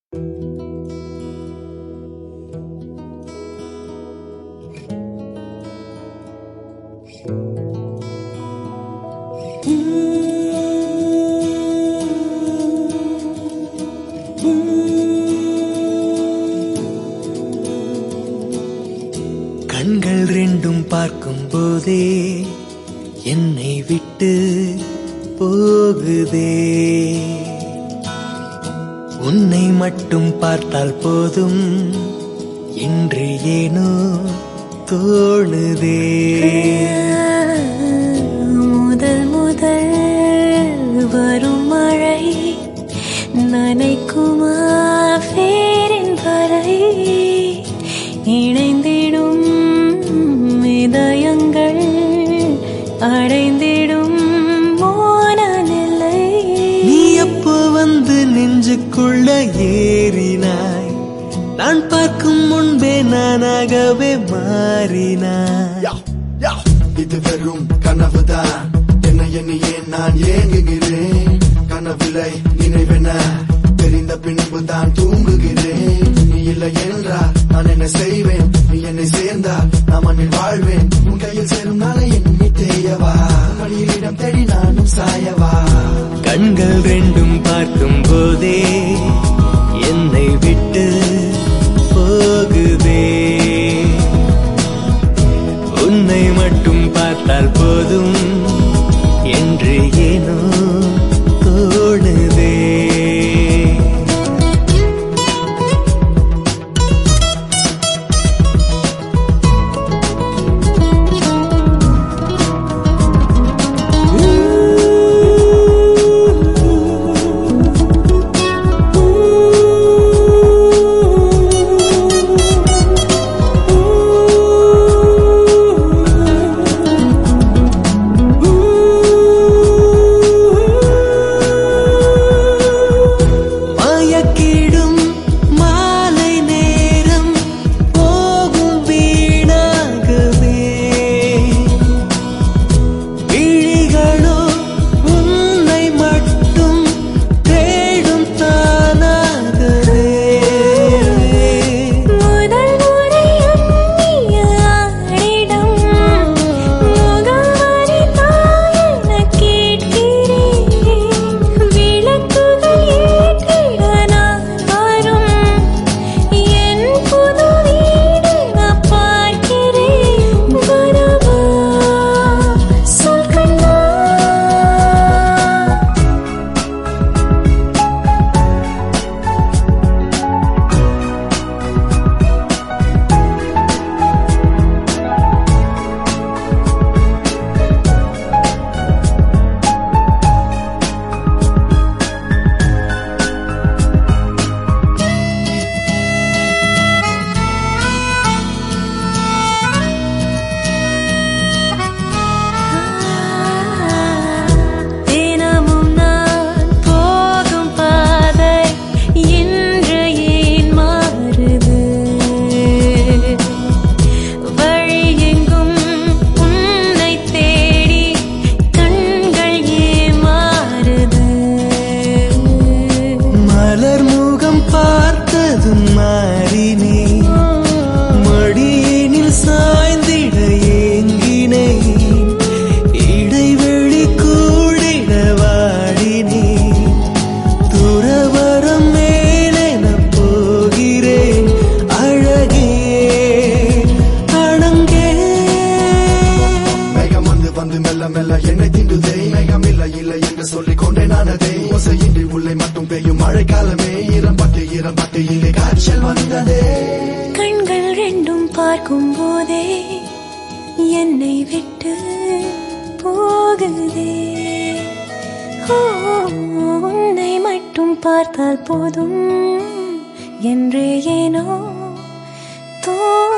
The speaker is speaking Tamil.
கண்கள் ரெண்டும் பார்க்கும் போதே என்னை விட்டு போகுதே உன்னை மட்டும் பார்த்தால் போதும் என்று ஏனோ தோணுதே முதல் முதல் வரும் மழை நனைக்குமா பேரின் வரை இணைந்திடும் இதயங்கள் அடைந்திடும் மோன நிலை நீ எப்போ வந்து நெஞ்சுக்குள்ள ஏறினாய் நான் பார்க்கும் முன்பே நானாகவே மாறினாய் யா, யா. இது வெறும் கனவுதான் என்ன எண்ணியே நான் ஏங்குகிறேன் கனவில்லை நினைவென தெரிந்த பின்பு தான் தூங்குகிறேன் நீ இல்லை என்றால் நான் என்ன செய்வேன் நீ என்னை சேர்ந்தால் நான் மண்ணில் வாழ்வேன் உன் கையில் சேரும் நாளை எண்ணி தேயவா மடியில் இடம் தேடி நானும் சாயவா கண்கள் ரெண்டும் பார்க்கும் போதே என்னை விட்டு போகுதே உன்னை மட்டும் பார்த்தால் போதும் என்று ஏனோ தோணுதே மயக்கிடும் மாலை நேரம் போகும் வீணாகவே விழிகளோ உன்னை மட்டும் தேடும் தானாகவே முதல் முறை அந்நிய ஆணிடம் முகவரி தாயென கேட்கிறேன் விளக்குகள் ஏற்றிட நான் வரும் என் புது வீடு நான் பார்க்கிறேன் வரவா சொல் கண்ணா தினமும் நான் போகும் பாதை இன்று ஏன் மாறுது வழியெங்கும் உன்னை தேடி கண்கள் ஏன் மாறுது மலர் முகம் பார்த்ததும் மாறினே மடியினில் சாய்ந்திட ஏங்கினேன் இடைவெளி கூடிட வாடினேன் துறவரம் மேலென போகிறேன் அழகே அணங்கே மேகம் வந்து வந்து மெல்ல மெல்ல என்னை திண்டுதே மேகம் இல்லை இல்லை என்று சொல்லிக் கொண்டே நானதே ஓசையின்றி உள்ளே மட்டும் பெய்யும் மழைக்காலமே ஈரம் பட்டு ஈரம் பட்டு இங்கே காய்ச்சல் வந்ததே கண்கள் ரெண்டும் பார்க்கும் போதே என்னை விட்டு போகுதே ஓ, உன்னை மட்டும் பார்த்தால் போதும் என்று ஏனோ தோ